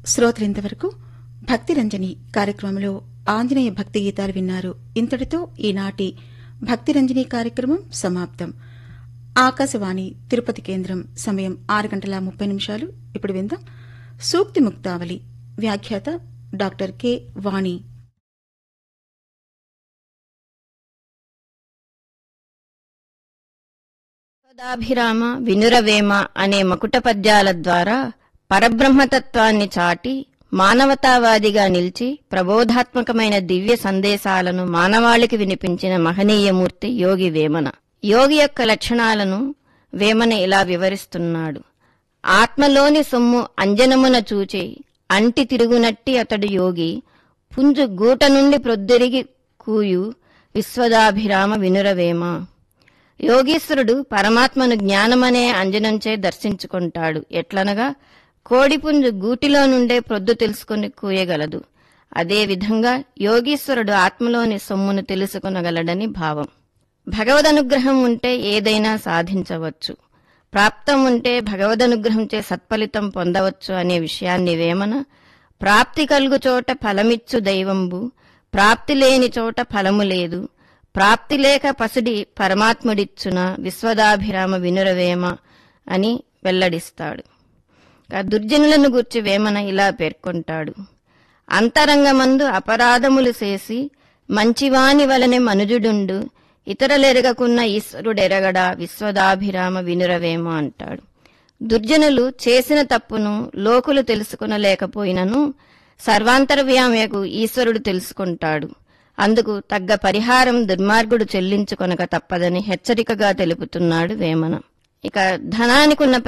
శ్రోతలింతవరకు భక్తిరంజని కార్యక్రమంలో ఆంజనేయ భక్తి గీతాలు విన్నారు ఇంతటితో ఈనాటి భక్తిరంజని కార్యక్రమం సమాప్తం ఆకాశవాణి తిరుపతి కేంద్రం సమయం ఆరు గంటల ముప్పై నిమిషాలు ఇప్పుడు విందాం సూక్తి ముక్తావళి వ్యాఖ్యాత డాక్టర్ కె వాణి పదాభిరామ వినురవేమ అనే మకుట పద్యాల ద్వారా పరబ్రహ్మతత్వాన్ని చాటి మానవతావాదిగా నిలిచి ప్రబోధాత్మకమైన దివ్య సందేశాలను మానవాళికి వినిపించిన మహనీయమూర్తి యోగి వేమన యోగి యొక్క లక్షణాలను వేమన ఇలా వివరిస్తున్నాడు ఆత్మలోని సొమ్ము అంజనమున చూచి అంటి తిరుగునట్టి అతడు యోగి పుంజు గూట నుండి ప్రొద్దిరిగి కూయు విశ్వదాభిరామ వినురవేమ యోగీశ్వరుడు పరమాత్మను జ్ఞానమనే అంజనంచే దర్శించుకుంటాడు ఎట్లనగా కోడిపుంజు గూటిలో నుండే ప్రొద్దు తెలుసుకుని కూయగలదు అదేవిధంగా యోగీశ్వరుడు ఆత్మలోని సొమ్మును తెలుసుకొనగలడని భావం భగవదనుగ్రహం ఉంటే ఏదైనా సాధించవచ్చు ప్రాప్తం ఉంటే భగవదనుగ్రహంచే సత్ఫలితం పొందవచ్చు అనే విషయాన్ని వేమన ప్రాప్తి కలుగు చోట ఫలమిచ్చు దైవంబు ప్రాప్తి లేని చోట ఫలము లేదు ప్రాప్తి లేక పసిడి పరమాత్ముడిచ్చున విశ్వదాభిరామ వినురవేమ అని వెల్లడిస్తాడు ఆ దుర్జనులను గూర్చి వేమన ఇలా పేర్కొంటాడు అంతరంగమందు అపరాధములు చేసి మంచివాని వలనే మనుజుడుండు ఇతరులెరగకున్న ఈశ్వరుడెరగడా విశ్వదాభిరామ వినురవేమ అంటాడు దుర్జనులు చేసిన తప్పును లోకులు తెలుసుకునలేకపోయినను సర్వాంతర్వ్యామకు ఈశ్వరుడు తెలుసుకుంటాడు అందుకు తగ్గ పరిహారం దుర్మార్గుడు చెల్లించుకొనక తప్పదని హెచ్చరికగా తెలుపుతున్నాడు వేమన ఇక ధనానికున్న